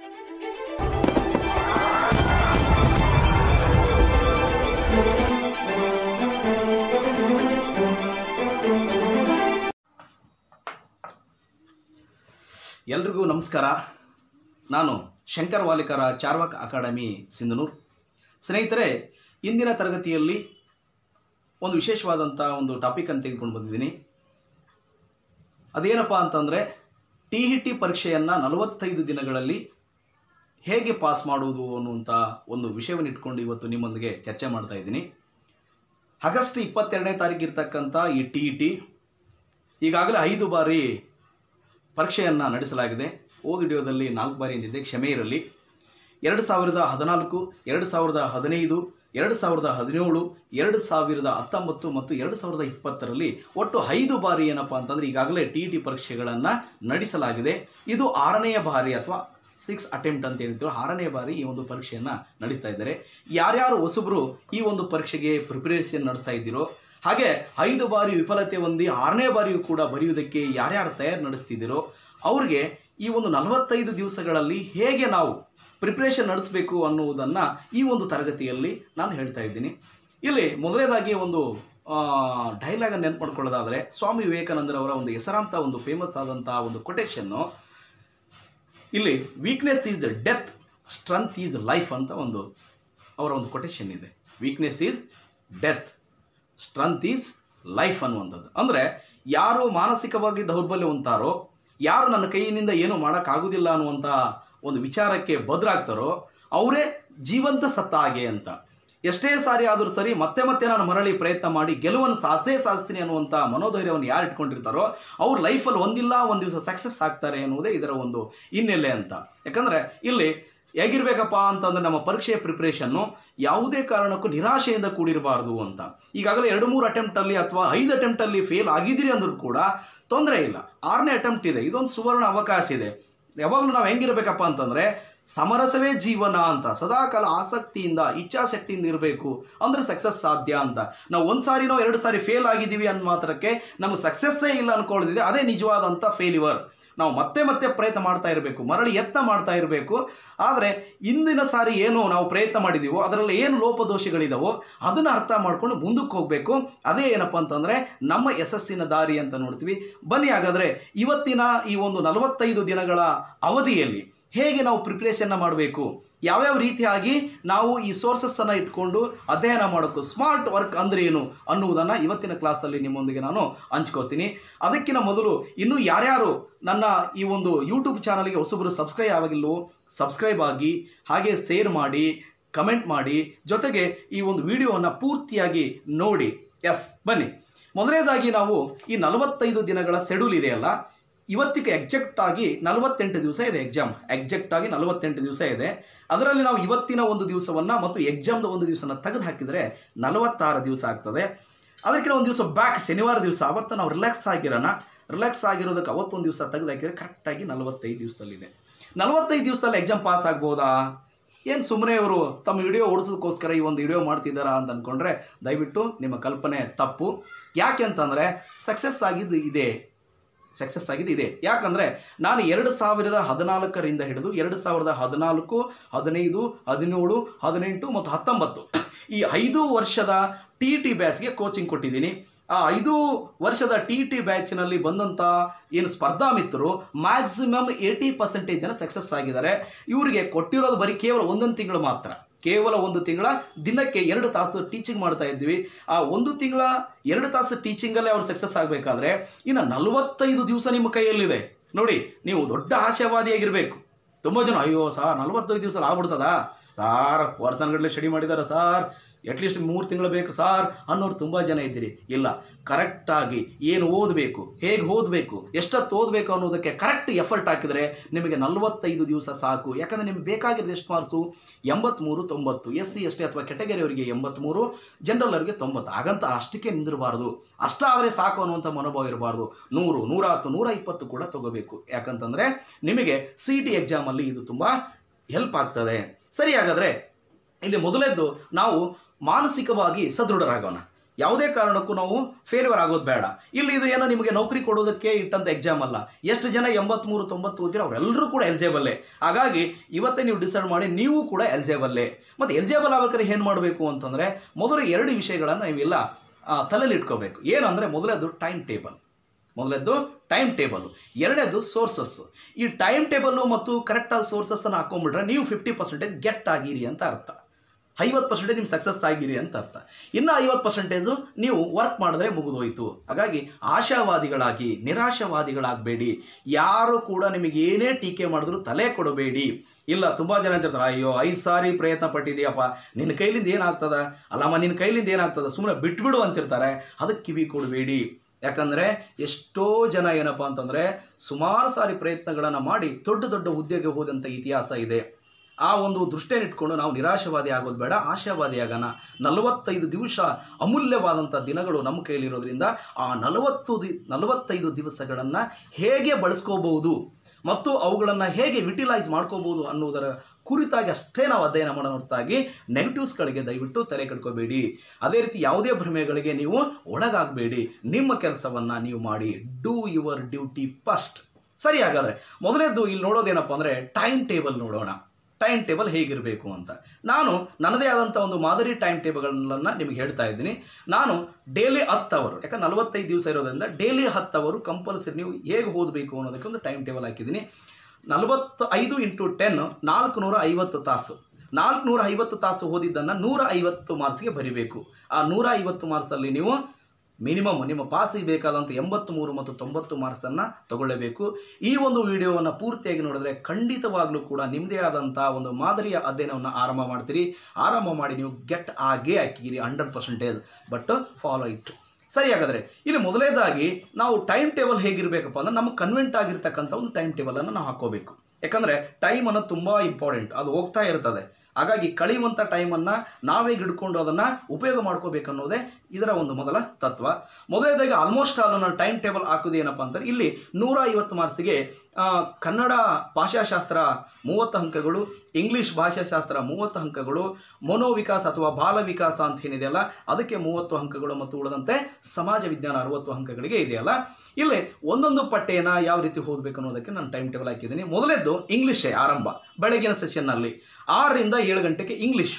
ಎಲ್ರಿಗೂ ನಮಸ್ಕಾರ ನಾನು ಶಂಕರ್ ವಾಲಿಕರ ಚಾರ್ವಾಕ್ ಅಕಾಡೆಮಿ ಸಿಂಧನೂರ್ ಸ್ನೇಹಿತರೆ ಇಂದಿನ ತರಗತಿಯಲ್ಲಿ ಒಂದು ವಿಶೇಷವಾದಂಥ ಒಂದು ಟಾಪಿಕನ್ನು ತೆಗೆದುಕೊಂಡು ಬಂದಿದ್ದೀನಿ ಅದೇನಪ್ಪ ಅಂತಂದರೆ ಟಿ ಇ ಟಿ ಪರೀಕ್ಷೆಯನ್ನು ನಲವತ್ತೈದು ದಿನಗಳಲ್ಲಿ ಹೇಗೆ ಪಾಸ್ ಮಾಡುವುದು ಅನ್ನುವಂಥ ಒಂದು ವಿಷಯವನ್ನು ಇಟ್ಕೊಂಡು ಇವತ್ತು ನಿಮ್ಮೊಂದಿಗೆ ಚರ್ಚೆ ಮಾಡ್ತಾ ಇದ್ದೀನಿ ಆಗಸ್ಟ್ ಇಪ್ಪತ್ತೆರಡನೇ ತಾರೀಕು ಇರ್ತಕ್ಕಂಥ ಈ ಟಿ ಇ ಟಿ ಈಗಾಗಲೇ ಐದು ಬಾರಿ ಪರೀಕ್ಷೆಯನ್ನು ನಡೆಸಲಾಗಿದೆ ಓದ್ ವಿಡಿಯೋದಲ್ಲಿ ನಾಲ್ಕು ಬಾರಿ ಎಂದಿದೆ ಕ್ಷಮೆ ಇರಲಿ ಎರಡು ಸಾವಿರದ ಹದಿನಾಲ್ಕು ಎರಡು ಸಾವಿರದ ಹದಿನೈದು ಎರಡು ಸಾವಿರದ ಹದಿನೇಳು ಎರಡು ಸಾವಿರದ ಹತ್ತೊಂಬತ್ತು ಮತ್ತು ಎರಡು ಸಾವಿರದ ಇಪ್ಪತ್ತರಲ್ಲಿ ಒಟ್ಟು ಐದು ಬಾರಿ ಏನಪ್ಪ ಅಂತಂದರೆ ಈಗಾಗಲೇ ಟಿ ಟಿ ಪರೀಕ್ಷೆಗಳನ್ನು ನಡೆಸಲಾಗಿದೆ ಇದು ಆರನೆಯ ಬಾರಿ ಅಥವಾ ಸಿಕ್ಸ್ ಅಟೆಂಪ್ಟ್ ಅಂತ ಹೇಳ್ತೀವಿ ಆರನೇ ಬಾರಿ ಈ ಒಂದು ಪರೀಕ್ಷೆಯನ್ನು ನಡೆಸ್ತಾ ಇದ್ದಾರೆ ಯಾರ್ಯಾರು ಹೊಸಬರು ಈ ಒಂದು ಪರೀಕ್ಷೆಗೆ ಪ್ರಿಪರೇಷನ್ ನಡೆಸ್ತಾ ಇದ್ದೀರೋ ಹಾಗೆ ಐದು ಬಾರಿ ವಿಫಲತೆ ಹೊಂದಿ ಆರನೇ ಬಾರಿಯೂ ಕೂಡ ಬರೆಯುವುದಕ್ಕೆ ಯಾರ್ಯಾರು ತಯಾರು ನಡೆಸ್ತಿದ್ದೀರೋ ಅವ್ರಿಗೆ ಈ ಒಂದು ನಲವತ್ತೈದು ದಿವಸಗಳಲ್ಲಿ ಹೇಗೆ ನಾವು ಪ್ರಿಪ್ರೇಷನ್ ನಡೆಸಬೇಕು ಅನ್ನುವುದನ್ನು ಈ ಒಂದು ತರಗತಿಯಲ್ಲಿ ನಾನು ಹೇಳ್ತಾ ಇದ್ದೀನಿ ಇಲ್ಲಿ ಮೊದಲನೇದಾಗಿ ಒಂದು ಡೈಲಾಗನ್ನು ನೆನ್ಪು ಮಾಡ್ಕೊಳ್ಳೋದಾದರೆ ಸ್ವಾಮಿ ವಿವೇಕಾನಂದರವರ ಒಂದು ಹೆಸರಾಂತ ಒಂದು ಫೇಮಸ್ ಆದಂಥ ಒಂದು ಕೊಟೇಶನ್ನು ಇಲ್ಲಿ weakness is death strength is life ಅಂತ ಒಂದು ಅವರ ಒಂದು ಕೊಟೇಶನ್ ಇದೆ weakness is death strength is life ಅನ್ನುವಂಥದ್ದು ಅಂದರೆ ಯಾರು ಮಾನಸಿಕವಾಗಿ ದೌರ್ಬಲ್ಯ ಹೊಂತಾರೋ ಯಾರು ನನ್ನ ಕೈಯಿನಿಂದ ಏನು ಮಾಡೋಕ್ಕಾಗೋದಿಲ್ಲ ಅನ್ನುವಂಥ ಒಂದು ವಿಚಾರಕ್ಕೆ ಬದ್ರಾಗ್ತಾರೋ ಅವರೇ ಜೀವಂತ ಸತ್ತ ಹಾಗೆ ಅಂತ ಎಷ್ಟೇ ಸಾರಿ ಆದರೂ ಸರಿ ಮತ್ತೆ ಮತ್ತೆ ನಾನು ಮರಳಿ ಪ್ರಯತ್ನ ಮಾಡಿ ಗೆಲುವನ್ನು ಸಾಧಿಸೇ ಸಾಧಿಸ್ತೀನಿ ಅನ್ನುವಂಥ ಮನೋಧೈರ್ಯವನ್ನು ಯಾರು ಇಟ್ಕೊಂಡಿರ್ತಾರೋ ಅವ್ರ ಲೈಫಲ್ಲಿ ಒಂದಿಲ್ಲ ಒಂದು ದಿವಸ ಸಕ್ಸಸ್ ಆಗ್ತಾರೆ ಎನ್ನುವುದೇ ಇದರ ಒಂದು ಹಿನ್ನೆಲೆ ಅಂತ ಯಾಕಂದರೆ ಇಲ್ಲಿ ಹೇಗಿರ್ಬೇಕಪ್ಪ ಅಂತಂದರೆ ನಮ್ಮ ಪರೀಕ್ಷೆಯ ಪ್ರಿಪ್ರೇಷನ್ನು ಯಾವುದೇ ಕಾರಣಕ್ಕೂ ನಿರಾಶೆಯಿಂದ ಕೂಡಿರಬಾರ್ದು ಅಂತ ಈಗಾಗಲೇ ಎರಡು ಮೂರು ಅಟೆಂಪ್ಟಲ್ಲಿ ಅಥವಾ ಐದು ಅಟೆಂಪ್ಟಲ್ಲಿ ಫೇಲ್ ಆಗಿದ್ದೀರಿ ಅಂದರೂ ಕೂಡ ತೊಂದರೆ ಇಲ್ಲ ಆರನೇ ಅಟೆಂಪ್ಟ್ ಇದೆ ಇದೊಂದು ಸುವರ್ಣ ಅವಕಾಶ ಇದೆ ಯಾವಾಗಲೂ ನಾವು ಹೆಂಗಿರ್ಬೇಕಪ್ಪ ಅಂತಂದರೆ ಸಮರಸವೇ ಜೀವನ ಅಂತ ಸದಾಕಾಲ ಆಸಕ್ತಿಯಿಂದ ಇಚ್ಛಾಶಕ್ತಿಯಿಂದ ಇರಬೇಕು ಅಂದರೆ ಸಕ್ಸಸ್ ಸಾಧ್ಯ ಅಂತ ನಾವು ಒಂದು ಸಾರಿನೋ ಎರಡು ಸಾರಿ ಫೇಲ್ ಆಗಿದ್ದೀವಿ ಅಂದ ಮಾತ್ರಕ್ಕೆ ನಮಗೆ ಸಕ್ಸಸ್ಸೇ ಇಲ್ಲ ಅನ್ಕೊಳ್ಳೋದಿದೆ ಅದೇ ನಿಜವಾದಂಥ ಫೇಲ್ಯೂವರ್ ನಾವು ಮತ್ತೆ ಮತ್ತೆ ಪ್ರಯತ್ನ ಮಾಡ್ತಾ ಇರಬೇಕು ಮರಳಿ ಯತ್ನ ಮಾಡ್ತಾ ಇರಬೇಕು ಆದರೆ ಇಂದಿನ ಸಾರಿ ಏನು ನಾವು ಪ್ರಯತ್ನ ಮಾಡಿದ್ದೀವೋ ಅದರಲ್ಲಿ ಏನು ಲೋಪದೋಷಗಳಿದಾವೋ ಅದನ್ನು ಅರ್ಥ ಮಾಡ್ಕೊಂಡು ಮುಂದಕ್ಕೆ ಹೋಗಬೇಕು ಅದೇ ಏನಪ್ಪ ಅಂತಂದರೆ ನಮ್ಮ ಯಶಸ್ಸಿನ ದಾರಿ ಅಂತ ನೋಡ್ತೀವಿ ಬನ್ನಿ ಹಾಗಾದರೆ ಇವತ್ತಿನ ಈ ಒಂದು ನಲವತ್ತೈದು ದಿನಗಳ ಅವಧಿಯಲ್ಲಿ ಹೇಗೆ ನಾವು ಪ್ರಿಪ್ರೇಷನ್ನ ಮಾಡಬೇಕು ಯಾವ್ಯಾವ ರೀತಿಯಾಗಿ ನಾವು ಈ ಸೋರ್ಸಸ್ಸನ್ನು ಇಟ್ಕೊಂಡು ಅಧ್ಯಯನ ಮಾಡೋಕ್ಕೂ ಸ್ಮಾರ್ಟ್ ವರ್ಕ್ ಅಂದರೆ ಏನು ಅನ್ನುವುದನ್ನು ಇವತ್ತಿನ ಕ್ಲಾಸಲ್ಲಿ ನಿಮ್ಮೊಂದಿಗೆ ನಾನು ಹಂಚ್ಕೋತೀನಿ ಅದಕ್ಕಿಂತ ಮೊದಲು ಇನ್ನೂ ಯಾರ್ಯಾರು ನನ್ನ ಈ ಒಂದು ಯೂಟ್ಯೂಬ್ ಚಾನಲ್ಗೆ ಹೊಸಬರು ಸಬ್ಸ್ಕ್ರೈಬ್ ಆಗಿಲ್ವೋ ಸಬ್ಸ್ಕ್ರೈಬ್ ಆಗಿ ಹಾಗೆ ಶೇರ್ ಮಾಡಿ ಕಮೆಂಟ್ ಮಾಡಿ ಜೊತೆಗೆ ಈ ಒಂದು ವಿಡಿಯೋವನ್ನು ಪೂರ್ತಿಯಾಗಿ ನೋಡಿ ಎಸ್ ಬನ್ನಿ ಮೊದಲನೇದಾಗಿ ನಾವು ಈ ನಲವತ್ತೈದು ದಿನಗಳ ಶೆಡ್ಯೂಲ್ ಇದೆಯಲ್ಲ ಇವತ್ತಿಗೆ ಎಕ್ಸಾಕ್ಟ್ ಆಗಿ ನಲವತ್ತೆಂಟು ದಿವಸ ಇದೆ ಎಕ್ಸಾಮ್ ಎಕ್ಸಾಕ್ಟ್ ಆಗಿ ನಲವತ್ತೆಂಟು ದಿವಸ ಇದೆ ಅದರಲ್ಲಿ ನಾವು ಇವತ್ತಿನ ಒಂದು ದಿವಸವನ್ನು ಮತ್ತು ಎಕ್ಸಾಮ್ದ ಒಂದು ದಿವಸನ ತೆಗೆದು ಹಾಕಿದರೆ ನಲವತ್ತಾರು ದಿವಸ ಆಗ್ತದೆ ಅದಕ್ಕಿಂತ ಒಂದು ದಿವಸ ಬ್ಯಾಕ್ ಶನಿವಾರ ದಿವಸ ಅವತ್ತು ನಾವು ರಿಲ್ಯಾಕ್ಸ್ ಆಗಿರೋಣ ರಿಲ್ಯಾಕ್ಸ್ ಆಗಿರೋದಕ್ಕೆ ಅವತ್ತೊಂದು ದಿವಸ ತೆಗೆದು ಹಾಕಿದರೆ ಕರೆಕ್ಟಾಗಿ ನಲವತ್ತೈದು ದಿವಸದಲ್ಲಿದೆ ನಲವತ್ತೈದು ದಿವಸದಲ್ಲಿ ಎಕ್ಸಾಮ್ ಪಾಸ್ ಆಗ್ಬೋದಾ ಏನು ಸುಮ್ಮನೆ ಇವರು ತಮ್ಮ ವಿಡಿಯೋ ಓಡಿಸೋದಕ್ಕೋಸ್ಕರ ಈ ಒಂದು ವಿಡಿಯೋ ಮಾಡ್ತಿದ್ದಾರಾ ಅಂತ ಅಂದ್ಕೊಂಡ್ರೆ ದಯವಿಟ್ಟು ನಿಮ್ಮ ಕಲ್ಪನೆ ತಪ್ಪು ಯಾಕೆ ಅಂತಂದರೆ ಸಕ್ಸಸ್ ಆಗಿದ್ದು ಇದೆ ಸಕ್ಸಸ್ ಆಗಿದೆ ಇದೆ ಯಾಕಂದರೆ ನಾನು ಎರಡು ಸಾವಿರದ ಹದಿನಾಲ್ಕರಿಂದ ಹಿಡಿದು ಎರಡು ಸಾವಿರದ ಹದಿನಾಲ್ಕು ಹದಿನೈದು ಹದಿನೇಳು ಹದಿನೆಂಟು ಮತ್ತು ಹತ್ತೊಂಬತ್ತು ಈ ಐದು ವರ್ಷದ ಟಿ ಟಿ ಬ್ಯಾಚ್ಗೆ ಕೋಚಿಂಗ್ ಕೊಟ್ಟಿದ್ದೀನಿ ಆ ಐದು ವರ್ಷದ ಟಿ ಟಿ ಬ್ಯಾಚ್ನಲ್ಲಿ ಬಂದಂಥ ಏನು ಸ್ಪರ್ಧಾ ಮಿತ್ರರು ಮ್ಯಾಕ್ಸಿಮಮ್ ಏಯ್ಟಿ ಪರ್ಸೆಂಟೇಜ್ ಜನ ಸಕ್ಸಸ್ ಆಗಿದ್ದಾರೆ ಇವರಿಗೆ ಕೊಟ್ಟಿರೋದು ಬರೀ ಕೇವಲ ಒಂದೊಂದು ತಿಂಗಳು ಮಾತ್ರ ಕೇವಲ ಒಂದು ತಿಂಗಳ ದಿನಕ್ಕೆ ಎರಡು ತಾಸು ಟೀಚಿಂಗ್ ಮಾಡ್ತಾ ಇದ್ವಿ ಆ ಒಂದು ತಿಂಗಳ ಎರಡು ತಾಸು ಟೀಚಿಂಗಲ್ಲೇ ಅವ್ರು ಸಕ್ಸಸ್ ಆಗಬೇಕಾದ್ರೆ ಇನ್ನು ನಲವತ್ತೈದು ದಿವಸ ನಿಮ್ಮ ಕೈಯಲ್ಲಿದೆ ನೋಡಿ ನೀವು ದೊಡ್ಡ ಆಶಾವಾದಿಯಾಗಿರಬೇಕು ತುಂಬ ಜನ ಅಯ್ಯೋ ಸಾರ್ ನಲವತ್ತೈದು ದಿವಸ ಆಗ್ಬಿಡ್ತದಾ ಸಾರ್ ವರ್ಷನ್ಗಟ್ಟಲೆ ಸ್ಟಡಿ ಮಾಡಿದ್ದಾರೆ ಸಾರ್ ಅಟ್ಲೀಸ್ಟ್ ಮೂರು ತಿಂಗಳು ಬೇಕು ಸಾರ್ ಅನ್ನೋರು ತುಂಬ ಜನ ಇದ್ದೀರಿ ಇಲ್ಲ ಕರೆಕ್ಟಾಗಿ ಏನು ಓದಬೇಕು ಹೇಗೆ ಓದಬೇಕು ಎಷ್ಟೊತ್ತು ಓದಬೇಕು ಅನ್ನೋದಕ್ಕೆ ಕರೆಕ್ಟ್ ಎಫರ್ಟ್ ಹಾಕಿದರೆ ನಿಮಗೆ ನಲವತ್ತೈದು ದಿವಸ ಸಾಕು ಯಾಕಂದರೆ ನಿಮ್ಗೆ ಬೇಕಾಗಿರೋದು ಎಷ್ಟು ಮಾರ್ಕ್ಸು ಎಂಬತ್ತ್ಮೂರು ತೊಂಬತ್ತು ಎಸ್ ಸಿ ಎಸ್ ಟಿ ಅಥವಾ ಕೆಟಗರಿ ಅವರಿಗೆ ಎಂಬತ್ತ್ಮೂರು ಜನರಲ್ ಅವರಿಗೆ ತೊಂಬತ್ತು ಹಾಗಂತ ಅಷ್ಟಕ್ಕೆ ನಿಂದಿರಬಾರ್ದು ಅಷ್ಟಾದರೆ ಸಾಕು ಅನ್ನುವಂಥ ಮನೋಭಾವ ಇರಬಾರ್ದು ನೂರು ನೂರ ಹತ್ತು ನೂರ ಇಪ್ಪತ್ತು ಕೂಡ ತಗೋಬೇಕು ಯಾಕಂತಂದರೆ ನಿಮಗೆ ಸಿ ಟಿ ಎಕ್ಸಾಮಲ್ಲಿ ಇದು ತುಂಬ ಹೆಲ್ಪ್ ಆಗ್ತದೆ ಸರಿ ಹಾಗಾದರೆ ಇಲ್ಲಿ ಮೊದಲೇದ್ದು ನಾವು ಮಾನಸಿಕವಾಗಿ ಸದೃಢರಾಗೋಣ ಯಾವುದೇ ಕಾರಣಕ್ಕೂ ನಾವು ಫೇಲ್ಯೂರ್ ಆಗೋದು ಬೇಡ ಇಲ್ಲಿ ಇದು ಏನೋ ನಿಮಗೆ ನೌಕರಿ ಕೊಡೋದಕ್ಕೆ ಇಟ್ಟಂತ ಎಕ್ಸಾಮ್ ಅಲ್ಲ ಎಷ್ಟು ಜನ ಎಂಬತ್ಮೂರು ತೊಂಬತ್ತು ಓದಿರೋ ಅವರೆಲ್ಲರೂ ಕೂಡ ಎಲಿಜೇಬಲ್ಲೇ ಹಾಗಾಗಿ ಇವತ್ತೇ ನೀವು ಡಿಸೈಡ್ ಮಾಡಿ ನೀವು ಕೂಡ ಎಲಿಜೇಬಲ್ಲೇ ಮತ್ತು ಎಲಿಜೇಬಲ್ ಆಗ್ಬೇಕಾದ್ರೆ ಏನು ಮಾಡಬೇಕು ಅಂತಂದರೆ ಮೊದಲು ಎರಡು ವಿಷಯಗಳನ್ನು ನೀವೆಲ್ಲ ಆ, ತಲೆಯಲ್ಲಿ ಇಟ್ಕೋಬೇಕು ಏನಂದರೆ ಮೊದಲದ್ದು ಟೈಮ್ ಟೇಬಲ್ ಮೊದಲದ್ದು ಟೈಮ್ ಟೇಬಲ್ ಎರಡನೇದು ಸೋರ್ಸಸ್ ಈ ಟೈಮ್ ಟೇಬಲ್ಲು ಮತ್ತು ಕರೆಕ್ಟಾದ ಸೋರ್ಸಸ್ಸನ್ನು ಹಾಕೊಂಡ್ಬಿಟ್ರೆ ನೀವು ಫಿಫ್ಟಿ ಪರ್ಸೆಂಟೇಜ್ ಗೆಟ್ ಆಗಿರಿ ಅಂತ ಅರ್ಥ ಐವತ್ತು ಪರ್ಸೆಂಟೇಜ್ ನಿಮ್ಮ ಸಕ್ಸಸ್ ಆಗಿರಿ ಅಂತ ಅರ್ಥ ಇನ್ನು ಐವತ್ತು ಪರ್ಸೆಂಟೇಜು ನೀವು ವರ್ಕ್ ಮಾಡಿದ್ರೆ ಮುಗಿದೋಯ್ತು ಹಾಗಾಗಿ ಆಶಾವಾದಿಗಳಾಗಿ ನಿರಾಶಾವಾದಿಗಳಾಗಬೇಡಿ ಯಾರು ಕೂಡ ನಿಮಗೆ ಏನೇ ಟೀಕೆ ಮಾಡಿದ್ರು ತಲೆ ಕೊಡಬೇಡಿ ಇಲ್ಲ ತುಂಬ ಜನ ಅಂತಿರ್ತಾರೆ ಅಯ್ಯೋ ಐದು ಸಾರಿ ಪ್ರಯತ್ನ ಪಟ್ಟಿದೆಯಪ್ಪ ನಿನ್ನ ಕೈಲಿಂದ ಏನಾಗ್ತದ ಅಲ್ಲಮ್ಮ ನಿನ್ನ ಕೈಲಿಂದ ಏನಾಗ್ತದ ಸುಮ್ಮನೆ ಬಿಟ್ಬಿಡು ಅಂತಿರ್ತಾರೆ ಅದಕ್ಕೆ ಕಿವಿ ಕೊಡಬೇಡಿ ಯಾಕಂದರೆ ಎಷ್ಟೋ ಜನ ಏನಪ್ಪ ಅಂತಂದರೆ ಸುಮಾರು ಸಾರಿ ಪ್ರಯತ್ನಗಳನ್ನು ಮಾಡಿ ದೊಡ್ಡ ದೊಡ್ಡ ಹುದ್ದೆಗೆ ಹೋದಂಥ ಇತಿಹಾಸ ಇದೆ ಆ ಒಂದು ದೃಷ್ಟಿಯನ್ನು ಇಟ್ಕೊಂಡು ನಾವು ನಿರಾಶವಾದಿ ಆಗೋದು ಬೇಡ ಆಶಾವಾದಿ ಆಗೋಣ ನಲವತ್ತೈದು ದಿವಸ ಅಮೂಲ್ಯವಾದಂಥ ದಿನಗಳು ನಮ್ಮ ಕೈಯಲ್ಲಿರೋದ್ರಿಂದ ಆ ನಲವತ್ತು ದಿ ನಲವತ್ತೈದು ದಿವಸಗಳನ್ನು ಹೇಗೆ ಬಳಸ್ಕೋಬಹುದು ಮತ್ತು ಅವುಗಳನ್ನು ಹೇಗೆ ವಿಟಿಲೈಸ್ ಮಾಡ್ಕೋಬಹುದು ಅನ್ನೋದರ ಕುರಿತಾಗಿ ಅಷ್ಟೇ ನಾವು ಅಧ್ಯಯನ ಮಾಡೋ ಹೊರತಾಗಿ ನೆಗೆಟಿವ್ಸ್ಗಳಿಗೆ ದಯವಿಟ್ಟು ತಲೆ ಕಟ್ಕೋಬೇಡಿ ಅದೇ ರೀತಿ ಯಾವುದೇ ಭ್ರಮೆಗಳಿಗೆ ನೀವು ಒಳಗಾಗಬೇಡಿ ನಿಮ್ಮ ಕೆಲಸವನ್ನು ನೀವು ಮಾಡಿ ಡೂ ಯುವರ್ ಡ್ಯೂಟಿ ಫಸ್ಟ್ ಸರಿ ಹಾಗಾದರೆ ಮೊದಲನೇದು ಇಲ್ಲಿ ನೋಡೋದೇನಪ್ಪ ಅಂದರೆ ಟೈಮ್ ಟೇಬಲ್ ನೋಡೋಣ ಟೈಮ್ ಟೇಬಲ್ ಹೇಗಿರಬೇಕು ಅಂತ ನಾನು ನನ್ನದೇ ಆದಂಥ ಒಂದು ಮಾದರಿ ಟೈಮ್ ಟೇಬಲ್ಗಳನ್ನು ನಿಮಗೆ ಹೇಳ್ತಾ ಇದ್ದೀನಿ ನಾನು ಡೈಲಿ ಹತ್ತು ಅವರು ಯಾಕಂದ್ರೆ ನಲವತ್ತೈದು ದಿವಸ ಇರೋದ್ರಿಂದ ಡೈಲಿ ಹತ್ತು ಅವರು ಕಂಪಲ್ಸರಿ ನೀವು ಹೇಗೆ ಓದಬೇಕು ಅನ್ನೋದಕ್ಕೆ ಒಂದು ಟೈಮ್ ಟೇಬಲ್ ಹಾಕಿದ್ದೀನಿ ನಲವತ್ತು ಐದು ಇಂಟು ಟೆನ್ ನಾಲ್ಕು ನೂರ ಐವತ್ತು ತಾಸು ನಾಲ್ಕುನೂರ ಐವತ್ತು ತಾಸು ಓದಿದ್ದನ್ನು ನೂರ ಐವತ್ತು ಮಾರ್ಕ್ಸ್ಗೆ ಬರಿಬೇಕು ಆ ನೂರ ಐವತ್ತು ಮಾರ್ಕ್ಸಲ್ಲಿ ನೀವು ಮಿನಿಮಮ್ ನಿಮ್ಮ ಪಾಸಿಗೆ ಬೇಕಾದಂಥ ಎಂಬತ್ತು ಮೂರು ಮತ್ತು ತೊಂಬತ್ತು ಮಾರ್ಕ್ಸನ್ನು ತಗೊಳ್ಳೇಬೇಕು ಈ ಒಂದು ವಿಡಿಯೋವನ್ನು ಪೂರ್ತಿಯಾಗಿ ನೋಡಿದ್ರೆ ಖಂಡಿತವಾಗ್ಲೂ ಕೂಡ ನಿಮ್ಮದೇ ಆದಂಥ ಒಂದು ಮಾದರಿಯ ಅಧ್ಯಯನವನ್ನು ಆರಂಭ ಮಾಡ್ತೀರಿ ಆರಂಭ ಮಾಡಿ ನೀವು ಗೆಟ್ ಆಗೇ ಹಾಕಿರಿ hundred percentage but follow it ಸರಿ ಹಾಗಾದರೆ ಇಲ್ಲಿ ಮೊದಲನೇದಾಗಿ ನಾವು ಟೈಮ್ ಟೇಬಲ್ ಹೇಗಿರಬೇಕಪ್ಪ ಅಂದ್ರೆ ನಮಗೆ ಕನ್ವೆಂಟ್ ಆಗಿರ್ತಕ್ಕಂಥ ಒಂದು ಟೈಮ್ ಟೇಬಲನ್ನು ನಾವು ಹಾಕೋಬೇಕು ಯಾಕಂದರೆ ಟೈಮ್ ಅನ್ನೋದು ತುಂಬ ಇಂಪಾರ್ಟೆಂಟ್ ಅದು ಹೋಗ್ತಾ ಇರ್ತದೆ ಹಾಗಾಗಿ ಕಳೆಯುವಂಥ ಟೈಮನ್ನು ನಾವೇ ಹಿಡ್ಕೊಂಡು ಅದನ್ನು ಉಪಯೋಗ ಮಾಡ್ಕೋಬೇಕನ್ನೋದೇ ಇದರ ಒಂದು ಮೊದಲ ತತ್ವ ಮೊದಲನೇದಾಗಿ ಆಲ್ಮೋಸ್ಟ್ ಆಲ್ ನಾನು ಟೈಮ್ ಟೇಬಲ್ ಹಾಕೋದು ಏನಪ್ಪ ಅಂತಂದ್ರೆ ಇಲ್ಲಿ ನೂರ ಐವತ್ತು ಮಾರ್ಕ್ಸಿಗೆ ಆ, ಕನ್ನಡ ಭಾಷಾಶಾಸ್ತ್ರ ಮೂವತ್ತು ಅಂಕಗಳು ಇಂಗ್ಲೀಷ್ ಭಾಷಾಶಾಸ್ತ್ರ ಮೂವತ್ತು ಅಂಕಗಳು ಮನೋವಿಕಾಸ ಅಥವಾ ಬಾಲ ವಿಕಾಸ ಅಂತ ಏನಿದೆಯಲ್ಲ ಅದಕ್ಕೆ ಮೂವತ್ತು ಅಂಕಗಳು ಮತ್ತು ಉಳಿದಂತೆ ಸಮಾಜ ವಿಜ್ಞಾನ ಅರವತ್ತು ಅಂಕಗಳಿಗೆ ಇದೆಯಲ್ಲ ಇಲ್ಲಿ ಒಂದೊಂದು ಪಠ್ಯನ ಯಾವ ರೀತಿ ಓದಬೇಕು ಅನ್ನೋದಕ್ಕೆ ನಾನು ಟೈಮ್ ಟೇಬಲ್ ಹಾಕಿದ್ದೀನಿ ಮೊದಲೇದ್ದು ಇಂಗ್ಲೀಷೇ ಆರಂಭ ಬೆಳಗಿನ ಸೆಷನ್ನಲ್ಲಿ ಆರರಿಂದ ಏಳು ಗಂಟೆಗೆ ಇಂಗ್ಲೀಷ್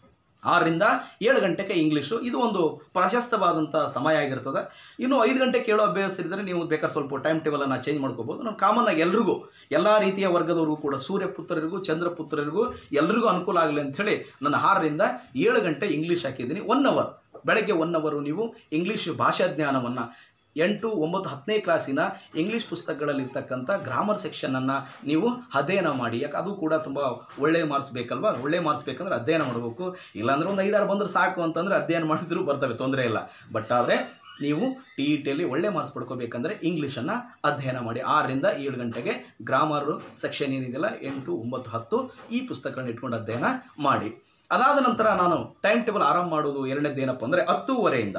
ಆರರಿಂದ ಏಳು ಗಂಟೆಗೆ ಇಂಗ್ಲೀಷು ಇದು ಒಂದು ಪ್ರಶಸ್ತವಾದಂಥ ಸಮಯ ಆಗಿರ್ತದೆ ಇನ್ನು ಐದು ಗಂಟೆ ಕೇಳೋ ಅಭ್ಯಾಸ ಇದ್ದರೆ ನೀವು ಬೇಕಾದ್ರೆ ಸ್ವಲ್ಪ ಟೈಮ್ ಟೇಬಲನ್ನು ಚೇಂಜ್ ಮಾಡ್ಕೋಬೋದು ನಾನು ಕಾಮನ್ ಆಗಿ ಎಲ್ರಿಗೂ ಎಲ್ಲ ರೀತಿಯ ವರ್ಗದವರಿಗೂ ಕೂಡ ಸೂರ್ಯಪುತ್ರರಿಗೂ ಚಂದ್ರಪುತ್ರರಿಗೂ ಎಲ್ರಿಗೂ ಅನುಕೂಲ ಆಗಲಿ ಅಂಥೇಳಿ ನಾನು ಆರರಿಂದ ಏಳು ಗಂಟೆ ಇಂಗ್ಲೀಷ್ ಹಾಕಿದ್ದೀನಿ ಒನ್ ಅವರ್ ಬೆಳಗ್ಗೆ ಒನ್ ಅವರು ನೀವು ಇಂಗ್ಲೀಷ್ ಭಾಷಾ ಜ್ಞಾನವನ್ನು ಎಂಟು ಒಂಬತ್ತು ಹತ್ತನೇ ಕ್ಲಾಸಿನ ಇಂಗ್ಲೀಷ್ ಪುಸ್ತಕಗಳಲ್ಲಿರ್ತಕ್ಕಂಥ ಗ್ರಾಮರ್ ಸೆಕ್ಷನನ್ನು ನೀವು ಅಧ್ಯಯನ ಮಾಡಿ ಯಾಕೆ ಅದು ಕೂಡ ತುಂಬ ಒಳ್ಳೆಯ ಮಾರ್ಕ್ಸ್ ಬೇಕಲ್ವಾ ಒಳ್ಳೆ ಮಾರ್ಕ್ಸ್ ಬೇಕಂದ್ರೆ ಅಧ್ಯಯನ ಮಾಡಬೇಕು ಇಲ್ಲಾಂದ್ರೆ ಒಂದು ಐದಾರು ಬಂದ್ರೆ ಸಾಕು ಅಂತಂದರೆ ಅಧ್ಯಯನ ಮಾಡಿದ್ರು ಬರ್ತವೆ ತೊಂದರೆ ಇಲ್ಲ ಬಟ್ ಆದರೆ ನೀವು ಟಿ ಇ ಟಿಯಲ್ಲಿ ಒಳ್ಳೆ ಮಾರ್ಕ್ಸ್ ಪಡ್ಕೋಬೇಕಂದ್ರೆ ಇಂಗ್ಲೀಷನ್ನು ಅಧ್ಯಯನ ಮಾಡಿ ಆರರಿಂದ ಏಳು ಗಂಟೆಗೆ ಗ್ರಾಮರ್ ಸೆಕ್ಷನ್ ಏನಿದೆಯಲ್ಲ ಎಂಟು ಒಂಬತ್ತು ಹತ್ತು ಈ ಪುಸ್ತಕಗಳನ್ನ ಇಟ್ಕೊಂಡು ಅಧ್ಯಯನ ಮಾಡಿ ಅದಾದ ನಂತರ ನಾನು ಟೈಮ್ ಟೇಬಲ್ ಆರಂಭ ಮಾಡೋದು ಎರಡನೇದು ಏನಪ್ಪ ಅಂದರೆ ಹತ್ತೂವರೆಯಿಂದ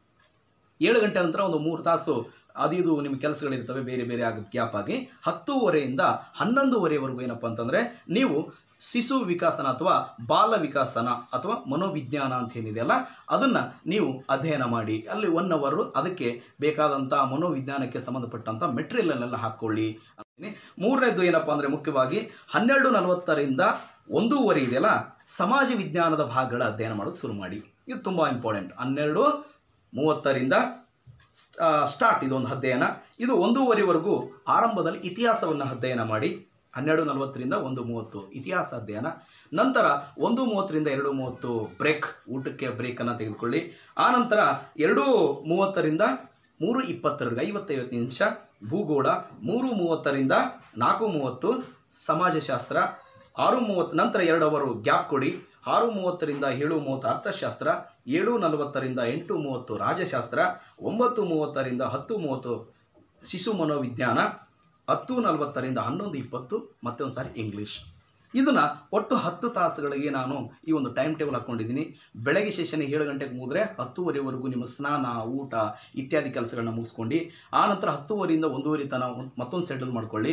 ಏಳು ಗಂಟೆ ನಂತರ ಒಂದು ಮೂರು ತಾಸು ಅದು ಇದು ನಿಮ್ಮ ಕೆಲಸಗಳಿರ್ತವೆ ಬೇರೆ ಬೇರೆ ಆಗ ಗ್ಯಾಪ್ ಆಗಿ ಹತ್ತೂವರೆಯಿಂದ ಹನ್ನೊಂದುವರೆವರೆಗೂ ಏನಪ್ಪ ಅಂತಂದರೆ ನೀವು ಶಿಶು ವಿಕಾಸನ ಅಥವಾ ಬಾಲ ವಿಕಾಸನ ಅಥವಾ ಮನೋವಿಜ್ಞಾನ ಅಂತ ಏನಿದೆಯಲ್ಲ ಅದನ್ನು ನೀವು ಅಧ್ಯಯನ ಮಾಡಿ ಅಲ್ಲಿ ಒನ್ ಅವರು ಅದಕ್ಕೆ ಬೇಕಾದಂಥ ಮನೋವಿಜ್ಞಾನಕ್ಕೆ ಸಂಬಂಧಪಟ್ಟಂಥ ಮೆಟೀರಿಯಲನ್ನೆಲ್ಲ ಹಾಕ್ಕೊಳ್ಳಿ ಅಂತೀನಿ ಮೂರನೇದು ಏನಪ್ಪ ಅಂದರೆ ಮುಖ್ಯವಾಗಿ ಹನ್ನೆರಡು ನಲವತ್ತರಿಂದ ಒಂದೂವರೆ ಇದೆಯಲ್ಲ ಸಮಾಜ ವಿಜ್ಞಾನದ ಭಾಗಗಳ ಅಧ್ಯಯನ ಮಾಡೋದು ಶುರು ಮಾಡಿ ಇದು ತುಂಬ ಇಂಪಾರ್ಟೆಂಟ್ ಹನ್ನೆರಡು ಮೂವತ್ತರಿಂದ ಸ್ಟಾರ್ಟ್ ಇದೊಂದು ಅಧ್ಯಯನ ಇದು ಒಂದೂವರೆವರೆಗೂ ಆರಂಭದಲ್ಲಿ ಇತಿಹಾಸವನ್ನು ಅಧ್ಯಯನ ಮಾಡಿ ಹನ್ನೆರಡು ನಲವತ್ತರಿಂದ ಒಂದು ಮೂವತ್ತು ಇತಿಹಾಸ ಅಧ್ಯಯನ ನಂತರ ಒಂದು ಮೂವತ್ತರಿಂದ ಎರಡು ಮೂವತ್ತು ಬ್ರೇಕ್ ಊಟಕ್ಕೆ ಬ್ರೇಕನ್ನು ತೆಗೆದುಕೊಳ್ಳಿ ಆನಂತರ ಎರಡು ಮೂವತ್ತರಿಂದ ಮೂರು ಇಪ್ಪತ್ತರೆಗೆ ಐವತ್ತೈವತ್ತು ನಿಮಿಷ ಭೂಗೋಳ ಮೂರು ಮೂವತ್ತರಿಂದ ನಾಲ್ಕು ಮೂವತ್ತು ಸಮಾಜಶಾಸ್ತ್ರ ಆರು ಮೂವತ್ತು ನಂತರ ಎರಡು ಅವರು ಗ್ಯಾಪ್ ಕೊಡಿ ಆರು ಮೂವತ್ತರಿಂದ ಏಳು ಮೂವತ್ತು ಅರ್ಥಶಾಸ್ತ್ರ ಏಳು ನಲವತ್ತರಿಂದ ಎಂಟು ಮೂವತ್ತು ರಾಜಶಾಸ್ತ್ರ ಒಂಬತ್ತು ಮೂವತ್ತರಿಂದ ಹತ್ತು ಮೂವತ್ತು ಶಿಶು ಮನೋವಿಜ್ಞಾನ ಹತ್ತು ನಲವತ್ತರಿಂದ ಹನ್ನೊಂದು ಇಪ್ಪತ್ತು ಮತ್ತೆ ಒಂದು ಸಾರಿ ಇಂಗ್ಲೀಷ್ ಇದನ್ನು ಒಟ್ಟು ಹತ್ತು ತಾಸುಗಳಿಗೆ ನಾನು ಈ ಒಂದು ಟೈಮ್ ಟೇಬಲ್ ಹಾಕ್ಕೊಂಡಿದ್ದೀನಿ ಬೆಳಗ್ಗೆ ಸೆಷನ್ ಏಳು ಗಂಟೆಗೆ ಮುಗಿದ್ರೆ ಹತ್ತುವರೆವರೆಗೂ ನಿಮ್ಮ ಸ್ನಾನ ಊಟ ಇತ್ಯಾದಿ ಕೆಲಸಗಳನ್ನ ಮುಗಿಸ್ಕೊಂಡು ಆನಂತರ ಹತ್ತುವರೆಯಿಂದ ಒಂದೂವರೆ ತನಕ ಮತ್ತೊಂದು ಸೆಟಲ್ ಮಾಡ್ಕೊಳ್ಳಿ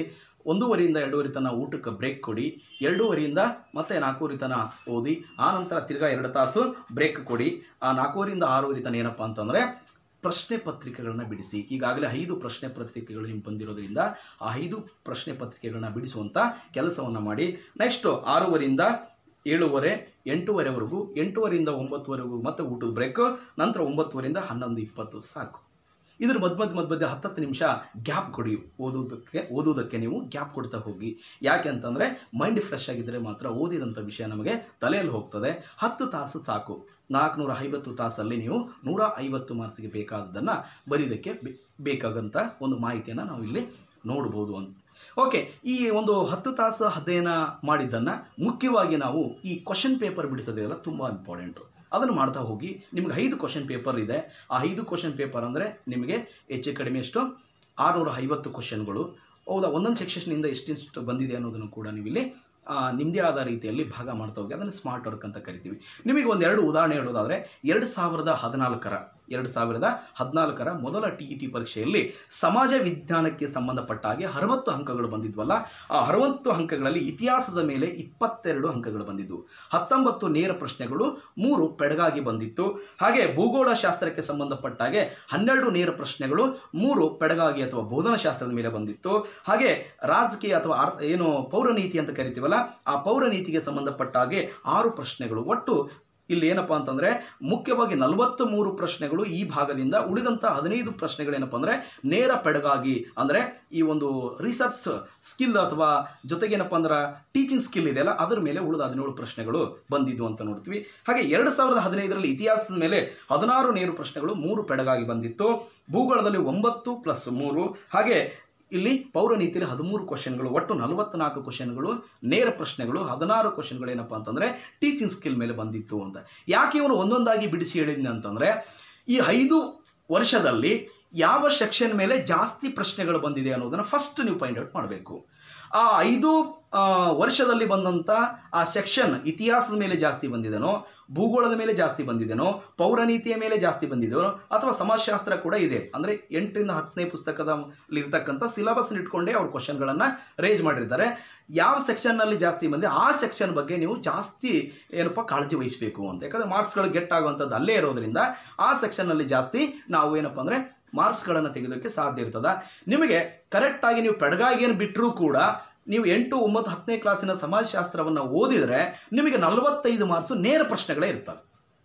ಒಂದೂವರೆಯಿಂದ ಎರಡೂವರೆ ತನಕ ಊಟಕ್ಕೆ ಬ್ರೇಕ್ ಕೊಡಿ ಎರಡೂವರೆಯಿಂದ ಮತ್ತೆ ನಾಲ್ಕೂವರೆ ತನಕ ಓದಿ ಆ ನಂತರ ತಿರ್ಗಾ ಎರಡು ತಾಸು ಬ್ರೇಕ್ ಕೊಡಿ ಆ ನಾಲ್ಕೂವರೆಯಿಂದ ಆರೂವರೆ ತನಕ ಏನಪ್ಪ ಅಂತಂದರೆ ಪ್ರಶ್ನೆ ಪತ್ರಿಕೆಗಳನ್ನ ಬಿಡಿಸಿ ಈಗಾಗಲೇ ಐದು ಪ್ರಶ್ನೆ ಪತ್ರಿಕೆಗಳು ನಿಮ್ಗೆ ಬಂದಿರೋದ್ರಿಂದ ಆ ಐದು ಪ್ರಶ್ನೆ ಪತ್ರಿಕೆಗಳನ್ನ ಬಿಡಿಸುವಂಥ ಕೆಲಸವನ್ನು ಮಾಡಿ ನೆಕ್ಸ್ಟು ಆರೂವರೆಯಿಂದ ಏಳುವರೆ ಎಂಟೂವರೆವರೆಗೂ ಎಂಟೂವರೆಯಿಂದ ಒಂಬತ್ತುವರೆಗೂ ಮತ್ತೆ ಊಟದ ಬ್ರೇಕ್ ನಂತರ ಒಂಬತ್ತುವರೆಯಿಂದ ಹನ್ನೊಂದು ಇಪ್ಪತ್ತು ಸಾಕು ಇದ್ರ ಮಧ್ಯ ಮಧ್ಯ ಮಧ್ಯ ಮಧ್ಯೆ ಹತ್ತತ್ತು ನಿಮಿಷ ಗ್ಯಾಪ್ ಕೊಡಿ ಓದೋದಕ್ಕೆ ಓದೋದಕ್ಕೆ ನೀವು ಗ್ಯಾಪ್ ಕೊಡ್ತಾ ಹೋಗಿ ಯಾಕೆ ಅಂತಂದರೆ ಮೈಂಡ್ ಫ್ರೆಶ್ ಆಗಿದ್ದರೆ ಮಾತ್ರ ಓದಿದಂಥ ವಿಷಯ ನಮಗೆ ತಲೆಯಲ್ಲಿ ಹೋಗ್ತದೆ ಹತ್ತು ತಾಸು ಸಾಕು ನಾಲ್ಕುನೂರ ಐವತ್ತು ತಾಸಲ್ಲಿ ನೀವು ನೂರ ಐವತ್ತು ಮಾರ್ಕ್ಸಿಗೆ ಬೇಕಾದದ್ದನ್ನು ಬರೀದಕ್ಕೆ ಬೆ- ಬೇಕಾಗಂಥ ಒಂದು ಮಾಹಿತಿಯನ್ನು ನಾವು ಇಲ್ಲಿ ನೋಡ್ಬೋದು ಅಂತ ಓಕೆ ಈ ಒಂದು ಹತ್ತು ತಾಸು ಅಧ್ಯಯನ ಮಾಡಿದ್ದನ್ನು ಮುಖ್ಯವಾಗಿ ನಾವು ಈ ಕ್ವಶನ್ ಪೇಪರ್ ಬಿಡಿಸೋದಿದೆಲ್ಲ ತುಂಬ ಇಂಪಾರ್ಟೆಂಟು ಅದನ್ನು ಮಾಡ್ತಾ ಹೋಗಿ ನಿಮ್ಗೆ ಐದು ಕ್ವಶನ್ ಪೇಪರ್ ಇದೆ ಆ ಐದು ಕ್ವಶನ್ ಪೇಪರ್ ಅಂದರೆ ನಿಮಗೆ ಹೆಚ್ಚು ಕಡಿಮೆ ಎಷ್ಟು ಆರುನೂರ ಐವತ್ತು ಕ್ವಶನ್ಗಳು ಹೌದಾ ಒಂದೊಂದು ಸೆಕ್ಷನ್ನಿಂದ ಎಷ್ಟಿಷ್ಟು ಬಂದಿದೆ ಅನ್ನೋದನ್ನು ಕೂಡ ನೀವು ಇಲ್ಲಿ ಆ, ನಿಮ್ಮದೇ ಆದ ರೀತಿಯಲ್ಲಿ ಭಾಗ ಮಾಡ್ತಾ ಹೋಗಿ ಅದನ್ನು ಸ್ಮಾರ್ಟ್ ವರ್ಕ್ ಅಂತ ಕರಿತೀವಿ ನಿಮಗೆ ಒಂದೆರಡು ಉದಾಹರಣೆ ಹೇಳೋದಾದರೆ ಎರಡು ಸಾವಿರದ ಹದಿನಾಲ್ಕರ ಎರಡು ಸಾವಿರದ ಹದಿನಾಲ್ಕರ ಮೊದಲ ಟಿ ಇ ಟಿ ಪರೀಕ್ಷೆಯಲ್ಲಿ ಸಮಾಜ ವಿಜ್ಞಾನಕ್ಕೆ ಸಂಬಂಧಪಟ್ಟ ಹಾಗೆ ಅರವತ್ತು ಅಂಕಗಳು ಬಂದಿದ್ವಲ್ಲ ಆ ಅರವತ್ತು ಅಂಕಗಳಲ್ಲಿ ಇತಿಹಾಸದ ಮೇಲೆ ಇಪ್ಪತ್ತೆರಡು ಅಂಕಗಳು ಬಂದಿದ್ದವು ಹತ್ತೊಂಬತ್ತು ನೇರ ಪ್ರಶ್ನೆಗಳು ಮೂರು ಪೆಡಗಾಗಿ ಬಂದಿತ್ತು ಹಾಗೆ ಭೂಗೋಳ ಶಾಸ್ತ್ರಕ್ಕೆ ಸಂಬಂಧಪಟ್ಟ ಹಾಗೆ ಹನ್ನೆರಡು ನೇರ ಪ್ರಶ್ನೆಗಳು ಮೂರು ಪೆಡಗಾಗಿ ಅಥವಾ ಬೋಧನಶಾಸ್ತ್ರದ ಮೇಲೆ ಬಂದಿತ್ತು ಹಾಗೆ ರಾಜಕೀಯ ಅಥವಾ ಅರ್ಥ ಏನು ಪೌರನೀತಿ ಅಂತ ಕರಿತೀವಲ್ಲ ಆ ಪೌರನೀತಿಗೆ ಸಂಬಂಧಪಟ್ಟ ಹಾಗೆ ಆರು ಪ್ರಶ್ನೆಗಳು ಒಟ್ಟು ಇಲ್ಲಿ ಏನಪ್ಪ ಅಂತಂದರೆ ಮುಖ್ಯವಾಗಿ ನಲವತ್ತು ಮೂರು ಪ್ರಶ್ನೆಗಳು ಈ ಭಾಗದಿಂದ ಉಳಿದಂಥ ಹದಿನೈದು ಪ್ರಶ್ನೆಗಳೇನಪ್ಪ ಅಂದರೆ ನೇರ ಪೆಡಗಾಗಿ ಅಂದರೆ ಈ ಒಂದು ರಿಸರ್ಚ್ ಸ್ಕಿಲ್ ಅಥವಾ ಜೊತೆಗೇನಪ್ಪ ಅಂದ್ರೆ ಟೀಚಿಂಗ್ ಸ್ಕಿಲ್ ಇದೆಯಲ್ಲ ಅದರ ಮೇಲೆ ಉಳಿದ ಹದಿನೇಳು ಪ್ರಶ್ನೆಗಳು ಬಂದಿದ್ದು ಅಂತ ನೋಡ್ತೀವಿ ಹಾಗೆ ಎರಡು ಸಾವಿರದ ಹದಿನೈದರಲ್ಲಿ ಇತಿಹಾಸದ ಮೇಲೆ ಹದಿನಾರು ನೇರು ಪ್ರಶ್ನೆಗಳು ಮೂರು ಪೆಡಗಾಗಿ ಬಂದಿತ್ತು ಭೂಗೋಳದಲ್ಲಿ ಒಂಬತ್ತು ಪ್ಲಸ್ ಮೂರು ಹಾಗೆ ಇಲ್ಲಿ ಪೌರನೀತಿಯಲ್ಲಿ ಹದಿಮೂರು ಕ್ವಶನ್ಗಳು ಒಟ್ಟು ನಲವತ್ನಾಲ್ಕು ಕ್ವಶನ್ಗಳು ನೇರ ಪ್ರಶ್ನೆಗಳು ಹದಿನಾರು ಕ್ವಶನ್ಗಳು ಏನಪ್ಪ ಅಂತಂದರೆ ಟೀಚಿಂಗ್ ಸ್ಕಿಲ್ ಮೇಲೆ ಬಂದಿತ್ತು ಅಂತ ಯಾಕೆ ಇವನು ಒಂದೊಂದಾಗಿ ಬಿಡಿಸಿ ಹೇಳಿದ್ನಿ ಅಂತಂದರೆ ಈ ಐದು ವರ್ಷದಲ್ಲಿ ಯಾವ ಸೆಕ್ಷನ್ ಮೇಲೆ ಜಾಸ್ತಿ ಪ್ರಶ್ನೆಗಳು ಬಂದಿದೆ ಅನ್ನೋದನ್ನು ಫಸ್ಟ್ ನೀವು ಫೈಂಡ್ ಔಟ್ ಮಾಡಬೇಕು ಆ ಐದು ಆ, ವರ್ಷದಲ್ಲಿ ಬಂದಂಥ ಆ ಸೆಕ್ಷನ್ ಇತಿಹಾಸದ ಮೇಲೆ ಜಾಸ್ತಿ ಬಂದಿದೆನೋ ಭೂಗೋಳದ ಮೇಲೆ ಜಾಸ್ತಿ ಬಂದಿದೆನೋ ಪೌರನೀತಿಯ ಮೇಲೆ ಜಾಸ್ತಿ ಬಂದಿದೆಯೋ ಅಥವಾ ಸಮಾಜಶಾಸ್ತ್ರ ಕೂಡ ಇದೆ ಅಂದರೆ ಎಂಟರಿಂದ ಹತ್ತನೇ ಪುಸ್ತಕದಲ್ಲಿ ಇರ್ತಕ್ಕಂಥ ಸಿಲೆಬಸ್ ಇಟ್ಕೊಂಡೇ ಅವ್ರು ಕ್ವಶನ್ಗಳನ್ನು ರೇಜ್ ಮಾಡಿರ್ತಾರೆ ಯಾವ ಸೆಕ್ಷನ್ನಲ್ಲಿ ಜಾಸ್ತಿ ಬಂದಿದೆ ಆ ಸೆಕ್ಷನ್ ಬಗ್ಗೆ ನೀವು ಜಾಸ್ತಿ ಏನಪ್ಪ ಕಾಳಜಿ ವಹಿಸಬೇಕು ಅಂತ ಯಾಕಂದರೆ ಮಾರ್ಕ್ಸ್ಗಳು ಗೆಟ್ ಆಗುವಂಥದ್ದು ಅಲ್ಲೇ ಇರೋದ್ರಿಂದ ಆ ಸೆಕ್ಷನ್ನಲ್ಲಿ ಜಾಸ್ತಿ ನಾವು ಏನಪ್ಪ ಅಂದರೆ ಮಾರ್ಕ್ಸ್ಗಳನ್ನು ತೆಗೆಯೋದಕ್ಕೆ ಸಾಧ್ಯ ಇರ್ತದ ನಿಮಗೆ ಕರೆಕ್ಟಾಗಿ ನೀವು ಪೆಡಗಾಗಿ ಏನು ಬಿಟ್ಟರೂ ಕೂಡ ನೀವು ಎಂಟು ಒಂಬತ್ತು ಹತ್ತನೇ ಕ್ಲಾಸಿನ ಸಮಾಜಶಾಸ್ತ್ರವನ್ನು ಓದಿದರೆ ನಿಮಗೆ ನಲವತ್ತೈದು ಮಾರ್ಕ್ಸು ನೇರ ಪ್ರಶ್ನೆಗಳೇ ಇರ್ತವೆ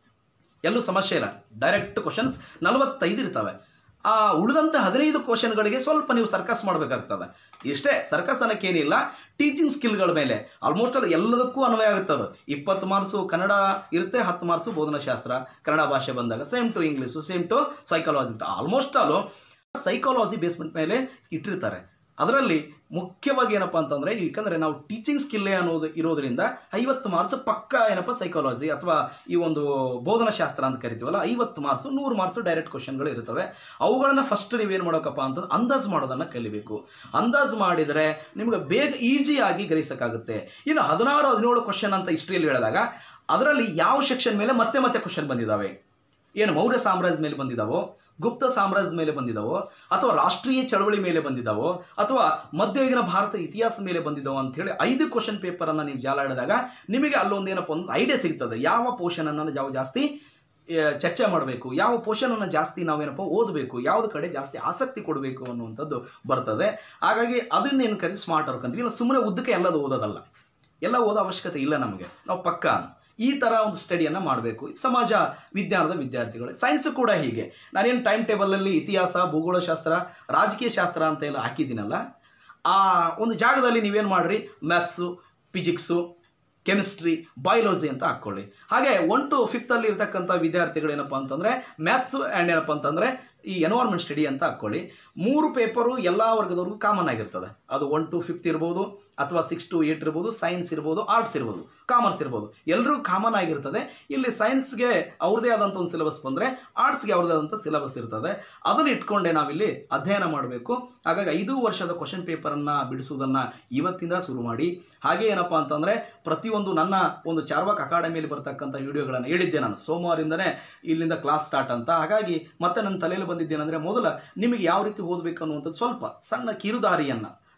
ಎಲ್ಲೂ ಸಮಸ್ಯೆ ಇಲ್ಲ ಡೈರೆಕ್ಟ್ ಕ್ವಶನ್ಸ್ ನಲವತ್ತೈದು ಇರ್ತವೆ ಆ ಉಳಿದಂಥ ಹದಿನೈದು ಕ್ವಶನ್ಗಳಿಗೆ ಸ್ವಲ್ಪ ನೀವು ಸರ್ಕಸ್ ಮಾಡಬೇಕಾಗ್ತದೆ ಇಷ್ಟೇ ಸರ್ಕಸ್ ಅನ್ನೋಕ್ಕೇನಿಲ್ಲ ಟೀಚಿಂಗ್ ಸ್ಕಿಲ್ಗಳ ಮೇಲೆ ಆಲ್ಮೋಸ್ಟ್ ಅಲ್ಲಿ ಎಲ್ಲದಕ್ಕೂ ಅನ್ವಯ ಆಗುತ್ತದೆ ಇಪ್ಪತ್ತು ಮಾರ್ಕ್ಸು ಕನ್ನಡ ಇರುತ್ತೆ ಹತ್ತು ಮಾರ್ಕ್ಸು ಬೋಧನಾಶಾಸ್ತ್ರ ಕನ್ನಡ ಭಾಷೆ ಬಂದಾಗ same to English same to psychology almost all psychology basement ಮೇಲೆ ಇಟ್ಟಿರ್ತಾರೆ ಅದರಲ್ಲಿ ಮುಖ್ಯವಾಗಿ ಏನಪ್ಪ ಅಂತಂದರೆ ಯಾಕಂದರೆ ನಾವು ಟೀಚಿಂಗ್ ಸ್ಕಿಲ್ಲೇ ಅನ್ನೋದು ಇರೋದ್ರಿಂದ ಐವತ್ತು ಮಾರ್ಕ್ಸ್ ಪಕ್ಕ ಏನಪ್ಪ ಸೈಕಾಲಜಿ ಅಥವಾ ಈ ಒಂದು ಬೋಧನಾಶಾಸ್ತ್ರ ಅಂತ ಕರಿತೀವಲ್ಲ ಐವತ್ತು ಮಾರ್ಕ್ಸು ನೂರು ಮಾರ್ಕ್ಸು ಡೈರೆಕ್ಟ್ ಕ್ವಶನ್ಗಳು ಇರ್ತವೆ ಅವುಗಳನ್ನು ಫಸ್ಟ್ ನೀವೇನು ಮಾಡೋಕಪ್ಪ ಅಂತಂದ್ರೆ ಅಂದಾಜು ಮಾಡೋದನ್ನು ಕಲಿಬೇಕು ಅಂದಾಜು ಮಾಡಿದರೆ ನಿಮಗೆ ಬೇಗ ಈಸಿಯಾಗಿ ಗ್ರಹಿಸೋಕ್ಕಾಗುತ್ತೆ ಇನ್ನು ಹದಿನಾರು ಹದಿನೇಳು ಕ್ವಶನ್ ಅಂತ ಹಿಸ್ಟ್ರಿಯಲ್ಲಿ ಹೇಳಿದಾಗ ಅದರಲ್ಲಿ ಯಾವ ಸೆಕ್ಷನ್ ಮೇಲೆ ಮತ್ತೆ ಮತ್ತೆ ಕ್ವಶನ್ ಬಂದಿದ್ದಾವೆ ಏನು ಮೌರ್ಯ ಸಾಮ್ರಾಜ್ಯದ ಮೇಲೆ ಬಂದಿದ್ದಾವೋ ಗುಪ್ತ ಸಾಮ್ರಾಜ್ಯದ ಮೇಲೆ ಬಂದಿದ್ದಾವೋ ಅಥವಾ ರಾಷ್ಟ್ರೀಯ ಚಳವಳಿ ಮೇಲೆ ಬಂದಿದ್ದಾವೋ ಅಥವಾ ಮಧ್ಯಯುಗಿನ ಭಾರತ ಇತಿಹಾಸ ಮೇಲೆ ಬಂದಿದ್ದಾವೋ ಅಂತ ಹೇಳಿ ಐದು ಕ್ವಶನ್ ಪೇಪರನ್ನು ನೀವು ಜಾಲ ಹಿಡಿದಾಗ ನಿಮಗೆ ಅಲ್ಲೊಂದು ಏನಪ್ಪ ಒಂದು ಐಡಿಯಾ ಸಿಗ್ತದೆ ಯಾವ ಪೋರ್ಷನನ್ನು ನಾವು ಜಾಸ್ತಿ ಆ, ಚರ್ಚೆ ಮಾಡಬೇಕು ಯಾವ ಪೋರ್ಷನನ್ನು ಜಾಸ್ತಿ ನಾವೇನಪ್ಪ ಓದಬೇಕು ಯಾವ್ದು ಕಡೆ ಜಾಸ್ತಿ ಆಸಕ್ತಿ ಕೊಡಬೇಕು ಅನ್ನುವಂಥದ್ದು ಬರ್ತದೆ ಹಾಗಾಗಿ ಅದನ್ನೇನು ಕರೀ ಸ್ಮಾರ್ಟ್ ವರ್ಕ್ ಅಂತೀವಿ ಇಲ್ಲ ಸುಮ್ಮನೆ ಉದ್ದಕ್ಕೆ ಎಲ್ಲದು ಓದೋದಲ್ಲ ಎಲ್ಲ ಓದೋ ಅವಶ್ಯಕತೆ ಇಲ್ಲ ನಮಗೆ ನಾವು ಪಕ್ಕ ಈ ಥರ ಒಂದು ಸ್ಟಡಿಯನ್ನು ಮಾಡಬೇಕು ಸಮಾಜ ವಿಜ್ಞಾನದ ವಿದ್ಯಾರ್ಥಿಗಳು ಸೈನ್ಸು ಕೂಡ ಹೀಗೆ ನಾನೇನು ಟೈಮ್ ಟೇಬಲಲ್ಲಿ ಇತಿಹಾಸ ಭೂಗೋಳಶಾಸ್ತ್ರ ರಾಜಕೀಯ ಶಾಸ್ತ್ರ ಅಂತ ಎಲ್ಲ ಹಾಕಿದ್ದೀನಲ್ಲ ಆ ಒಂದು ಜಾಗದಲ್ಲಿ ನೀವೇನು ಮಾಡಿರಿ ಮ್ಯಾಥ್ಸು ಫಿಸಿಕ್ಸು ಕೆಮಿಸ್ಟ್ರಿ ಬಯಾಲಜಿ ಅಂತ ಹಾಕ್ಕೊಳ್ಳಿ ಹಾಗೆ ಒನ್ ಟು ಫಿಫ್ತಲ್ಲಿ ಇರ್ತಕ್ಕಂಥ ವಿದ್ಯಾರ್ಥಿಗಳು ಏನಪ್ಪ ಅಂತಂದರೆ ಮ್ಯಾಥ್ಸು ಆ್ಯಂಡ್ ಏನಪ್ಪ ಅಂತಂದರೆ ಈ ಎನ್ವೈರ್ಮೆಂಟ್ ಸ್ಟಡಿ ಅಂತ ಹಾಕ್ಕೊಳ್ಳಿ ಮೂರು ಪೇಪರು ಎಲ್ಲ ವರ್ಗದವ್ರಿಗೂ ಕಾಮನ್ ಆಗಿರ್ತದೆ ಅದು ಒನ್ ಟು ಫಿಫ್ತ್ ಇರ್ಬೋದು ಅಥವಾ ಸಿಕ್ಸ್ ಟು ಏಟ್ ಇರ್ಬೋದು ಸೈನ್ಸ್ ಇರ್ಬೋದು ಆರ್ಟ್ಸ್ ಇರ್ಬೋದು ಕಾಮರ್ಸ್ ಇರ್ಬೋದು ಎಲ್ಲರೂ ಕಾಮನ್ ಆಗಿರ್ತದೆ ಇಲ್ಲಿ ಸೈನ್ಸ್ಗೆ ಅವ್ರದ್ದೇ ಆದಂಥ ಒಂದು ಸಿಲೆಬಸ್ ಬಂದರೆ ಆರ್ಟ್ಸ್ಗೆ ಅವ್ರದ್ದೇ ಆದಂಥ ಸಿಲೆಬಸ್ ಇರ್ತದೆ ಅದನ್ನು ಇಟ್ಕೊಂಡೆ ನಾವಿಲ್ಲಿ ಅಧ್ಯಯನ ಮಾಡಬೇಕು ಹಾಗಾಗಿ ಐದು ವರ್ಷದ ಕ್ವಶನ್ ಪೇಪರನ್ನು ಬಿಡಿಸುವುದನ್ನು ಇವತ್ತಿಂದ ಶುರು ಮಾಡಿ ಹಾಗೆ ಏನಪ್ಪ ಅಂತಂದರೆ ಪ್ರತಿಯೊಂದು ನನ್ನ ಒಂದು ಚಾರ್ವಾಕ್ ಅಕಾಡೆಮಿಯಲ್ಲಿ ಬರ್ತಕ್ಕಂಥ ವಿಡಿಯೋಗಳನ್ನು ಹೇಳಿದ್ದೆ ನಾನು ಸೋಮವಾರದಿಂದನೇ ಇಲ್ಲಿಂದ ಕ್ಲಾಸ್ ಸ್ಟಾರ್ಟ್ ಅಂತ ಹಾಗಾಗಿ ಮತ್ತೆ ನನ್ನ ತಲೆಯಲ್ಲಿ ಬಂದಿದ್ದೇನೆಂದರೆ ಮೊದಲ ನಿಮಗೆ ಯಾವ ರೀತಿ ಓದಬೇಕು ಅನ್ನುವಂಥದ್ದು ಸ್ವಲ್ಪ ಸಣ್ಣ ಕಿರುದಾರಿಯನ್ನು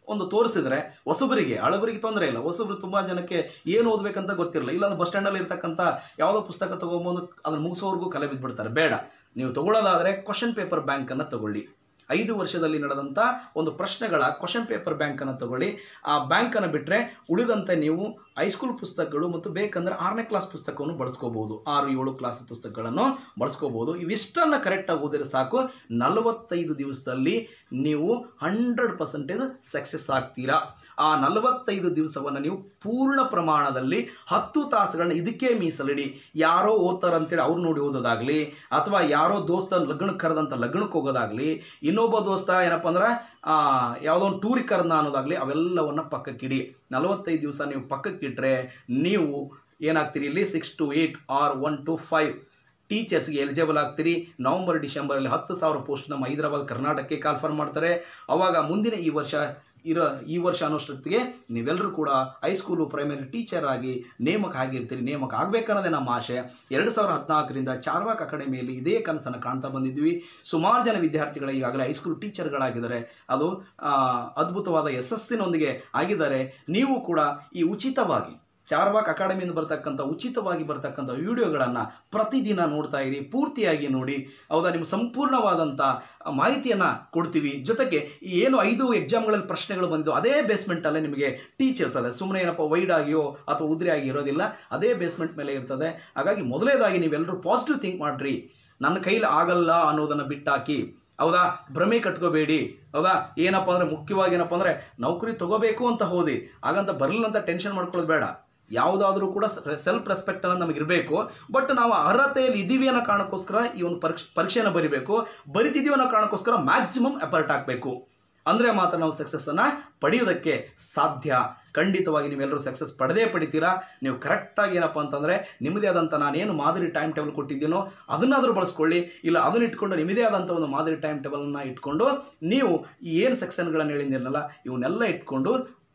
ಒಂದು ತೋರಿಸಿದ್ರೆ ಹೊಸಬರಿಗೆ ಹಳಬರಿಗೆ ತೊಂದರೆ ಇಲ್ಲ ಹೊಸಬರು ತುಂಬ ಜನಕ್ಕೆ ಏನು ಓದಬೇಕಂತ ಗೊತ್ತಿರಲ್ಲ ಇಲ್ಲಾಂದ್ರೆ ಬಸ್ ಸ್ಟ್ಯಾಂಡಲ್ಲಿ ಇರ್ತಕ್ಕಂಥ ಯಾವುದೋ ಪುಸ್ತಕ ತೊಗೊಂಬಂದು ಅದನ್ನು ಮುಗಿಸೋವರೆಗೂ ಕಲೆ ಬಿದ್ದುಬಿಡ್ತಾರೆ ಬೇಡ ನೀವು ತಗೊಳ್ಳೋದಾದರೆ ಕ್ವಶನ್ ಪೇಪರ್ ಬ್ಯಾಂಕನ್ನು ತಗೊಳ್ಳಿ ಐದು ವರ್ಷದಲ್ಲಿ ನಡೆದಂಥ ಒಂದು ಪ್ರಶ್ನೆಗಳ ಕ್ವಶನ್ ಪೇಪರ್ ಬ್ಯಾಂಕನ್ನು ತಗೊಳ್ಳಿ ಆ ಬ್ಯಾಂಕನ್ನು ಬಿಟ್ಟರೆ ಉಳಿದಂತೆ ನೀವು ಹೈಸ್ಕೂಲ್ ಪುಸ್ತಕಗಳು ಮತ್ತು ಬೇಕಂದ್ರೆ ಆರನೇ ಕ್ಲಾಸ್ ಪುಸ್ತಕವನ್ನು ಬಳಸ್ಕೋಬಹುದು ಆರು ಏಳು ಕ್ಲಾಸ್ ಪುಸ್ತಕಗಳನ್ನು ಬಳಸ್ಕೋಬಹುದು ಇವಿಷ್ಟನ್ನು ಕರೆಕ್ಟಾಗಿ ಓದಿದ್ರೆ ಸಾಕು ನಲವತ್ತೈದು ದಿವಸದಲ್ಲಿ ನೀವು ಹಂಡ್ರೆಡ್ ಪರ್ಸೆಂಟೇಜ್ ಸಕ್ಸಸ್ ಆಗ್ತೀರಾ ಆ ನಲವತ್ತೈದು ದಿವಸವನ್ನು ನೀವು ಪೂರ್ಣ ಪ್ರಮಾಣದಲ್ಲಿ ಹತ್ತು ತಾಸುಗಳನ್ನ ಇದಕ್ಕೆ ಮೀಸಲಿಡಿ ಯಾರೋ ಓದ್ತಾರಂತೇಳಿ ಅವ್ರು ನೋಡಿ ಓದೋದಾಗಲಿ ಅಥವಾ ಯಾರೋ ದೋಸ್ತ ಲಗ್ನಕ್ಕೆ ಕರೆದಂಥ ಲಗ್ನಕ್ಕೆ ಹೋಗೋದಾಗಲಿ ಇನ್ನೊಬ್ಬ ದೋಸ್ತ ಏನಪ್ಪ ಅಂದ್ರೆ ಆ, ಯಾವುದೋ ಒಂದು ಟೂರಿಗೆ ಕರೆದ ಅನ್ನೋದಾಗಲಿ ಅವೆಲ್ಲವನ್ನ ಪಕ್ಕಕ್ಕಿಡಿ ನಲವತ್ತೈದು ದಿವಸ ನೀವು ಪಕ್ಕಕ್ಕಿಟ್ರೆ ನೀವು ಏನಾಗ್ತೀರಿ ಇಲ್ಲಿ six to eight or one to five ಟೀಚರ್ಸ್ಗೆ ಎಲಿಜಿಬಲ್ ಆಗ್ತೀರಿ ನವಂಬರ್ ಡಿಸೆಂಬರಲ್ಲಿ ಹತ್ತು ಸಾವಿರ ಪೋಸ್ಟ್ ನಮ್ಮ ಹೈದರಾಬಾದ್ ಕರ್ನಾಟಕಕ್ಕೆ ಕಾಲ್ಫರ್ ಮಾಡ್ತಾರೆ ಅವಾಗ ಮುಂದಿನ ಈ ವರ್ಷ ಇರೋ ಈ ವರ್ಷ ಅನ್ನೋಷ್ಟೊತ್ತಿಗೆ ನೀವೆಲ್ಲರೂ ಕೂಡ ಹೈಸ್ಕೂಲು ಪ್ರೈಮರಿ ಟೀಚರ್ ಆಗಿ ನೇಮಕ ಆಗಿರ್ತೀರಿ ನೇಮಕ ಆಗಬೇಕನ್ನೋದೇ ನಮ್ಮ ಆಶೆ ಎರಡು ಸಾವಿರ ಹದಿನಾಲ್ಕರಿಂದ ಚಾರ್ವಾಕ್ ಅಕಾಡೆಮಿಯಲ್ಲಿ ಇದೇ ಕನಸನ್ನು ಕಾಣ್ತಾ ಬಂದಿದ್ವಿ ಸುಮಾರು ಜನ ವಿದ್ಯಾರ್ಥಿಗಳು ಈಗಾಗಲೇ ಹೈಸ್ಕೂಲ್ ಟೀಚರ್ಗಳಾಗಿದ್ದಾರೆ ಅದು ಆ, ಅದ್ಭುತವಾದ ಯಶಸ್ಸಿನೊಂದಿಗೆ ಆಗಿದ್ದಾರೆ ನೀವು ಕೂಡ ಈ ಉಚಿತವಾಗಿ ಚಾರ್ವಾಕ್ ಅಕಾಡೆಮಿಯಿಂದ ಬರ್ತಕ್ಕಂಥ ಉಚಿತವಾಗಿ ಬರ್ತಕ್ಕಂಥ ವಿಡಿಯೋಗಳನ್ನು ಪ್ರತಿದಿನ ನೋಡ್ತಾ ಇರಿ ಪೂರ್ತಿಯಾಗಿ ನೋಡಿ ಹೌದಾ ನಿಮ್ಮ ಸಂಪೂರ್ಣವಾದಂಥ ಮಾಹಿತಿಯನ್ನು ಕೊಡ್ತೀವಿ ಜೊತೆಗೆ ಈ ಏನು ಐದು ಎಕ್ಸಾಮ್ಗಳಲ್ಲಿ ಪ್ರಶ್ನೆಗಳು ಬಂದು ಅದೇ ಬೇಸ್ಮೆಂಟಲ್ಲೇ ನಿಮಗೆ ಟೀಚ್ ಇರ್ತದೆ ಸುಮ್ಮನೆ ಏನಪ್ಪ ವೈಡ್ ಆಗಿಯೋ ಅಥವಾ ಉದ್ರಿ ಆಗಿ ಇರೋದಿಲ್ಲ ಅದೇ ಬೇಸ್ಮೆಂಟ್ ಮೇಲೆ ಇರ್ತದೆ ಹಾಗಾಗಿ ಮೊದಲನೇದಾಗಿ ನೀವೆಲ್ಲರೂ ಪಾಸಿಟಿವ್ ಥಿಂಕ್ ಮಾಡಿರಿ ನನ್ನ ಕೈಲಿ ಆಗಲ್ಲ ಅನ್ನೋದನ್ನು ಬಿಟ್ಟಾಕಿ ಹೌದಾ ಭ್ರಮೆ ಕಟ್ಕೋಬೇಡಿ ಹೌದಾ ಏನಪ್ಪ ಅಂದರೆ ಮುಖ್ಯವಾಗಿ ಏನಪ್ಪ ಅಂದರೆ ನೌಕರಿ ತಗೋಬೇಕು ಅಂತ ಹೋದಿ ಹಾಗಂತ ಬರಲಿಲ್ಲ ಅಂತ ಟೆನ್ಷನ್ ಮಾಡ್ಕೊಳ್ಳೋದು ಬೇಡ ಯಾವುದಾದ್ರೂ ಕೂಡ ಸೆಲ್ಫ್ ರೆಸ್ಪೆಕ್ಟ್ ಅನ್ನೋ ನಮಗೆ ಇರಬೇಕು ಬಟ್ ನಾವು ಅರ್ಹತೆಯಲ್ಲಿ ಇದ್ದೀವಿ ಅನ್ನೋ ಕಾರಣಕ್ಕೋಸ್ಕರ ಈ ಒಂದು ಪರೀಕ್ಷೆ ಪರೀಕ್ಷೆನ ಬರಿಬೇಕು ಬರಿತಿದ್ದೀವಿ ಅನ್ನೋ ಕಾರಣಕ್ಕೋಸ್ಕರ ಮ್ಯಾಕ್ಸಿಮಮ್ ಎಫರ್ಟ್ ಹಾಕಬೇಕು ಅಂದರೆ ಮಾತ್ರ ನಾವು ಸಕ್ಸಸ್ಸನ್ನು ಪಡೆಯೋದಕ್ಕೆ ಸಾಧ್ಯ ಖಂಡಿತವಾಗಿ ನೀವೆಲ್ಲರೂ ಸಕ್ಸಸ್ ಪಡೆದೇ ಪಡಿತೀರಾ ನೀವು ಕರೆಕ್ಟಾಗಿ ಏನಪ್ಪ ಅಂತಂದರೆ ನಿಮ್ಮದೇ ಆದಂಥ ನಾನೇನು ಮಾದರಿ ಟೈಮ್ ಟೇಬಲ್ ಕೊಟ್ಟಿದ್ದೀನೋ ಅದನ್ನಾದರೂ ಬಳಸ್ಕೊಳ್ಳಿ ಇಲ್ಲ ಅದನ್ನ ಇಟ್ಕೊಂಡು ನಿಮ್ಮದೇ ಆದಂಥ ಒಂದು ಮಾದರಿ ಟೈಮ್ ಟೇಬಲನ್ನು ಇಟ್ಕೊಂಡು ನೀವು ಈ ಏನು ಸೆಕ್ಷನ್ಗಳನ್ನು ಹೇಳಿದ್ದಿರಲ್ಲ ಇವನ್ನೆಲ್ಲ ಇಟ್ಕೊಂಡು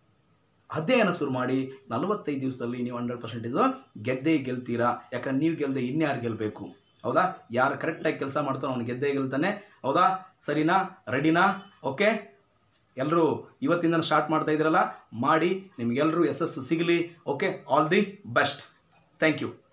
ಅಧ್ಯಯನ ಶುರು ಮಾಡಿ ನಲವತ್ತೈದು ದಿವಸದಲ್ಲಿ ನೀವು ಹಂಡ್ರೆಡ್ ಪರ್ಸೆಂಟೇಜು ಗೆದ್ದೇ ಗೆಲ್ತೀರಾ ಯಾಕಂದ್ರೆ ನೀವು ಗೆಲ್ಲದೆ ಇನ್ಯಾರು ಗೆಲ್ಲಬೇಕು ಹೌದಾ ಯಾರು ಕರೆಕ್ಟಾಗಿ ಕೆಲಸ ಮಾಡ್ತಾನೋ ಅವ್ನು ಗೆದ್ದೇ ಗೆಲ್ತಾನೆ ಹೌದಾ ಸರಿನಾ ರೆಡಿನಾ ಓಕೆ ಎಲ್ಲರೂ ಇವತ್ತಿಂದ ಸ್ಟಾರ್ಟ್ ಮಾಡ್ತಾ ಇದ್ದೀರಲ್ಲ ಮಾಡಿ ನಿಮಗೆಲ್ಲರೂ ಯಶಸ್ಸು ಸಿಗಲಿ okay all the best thank you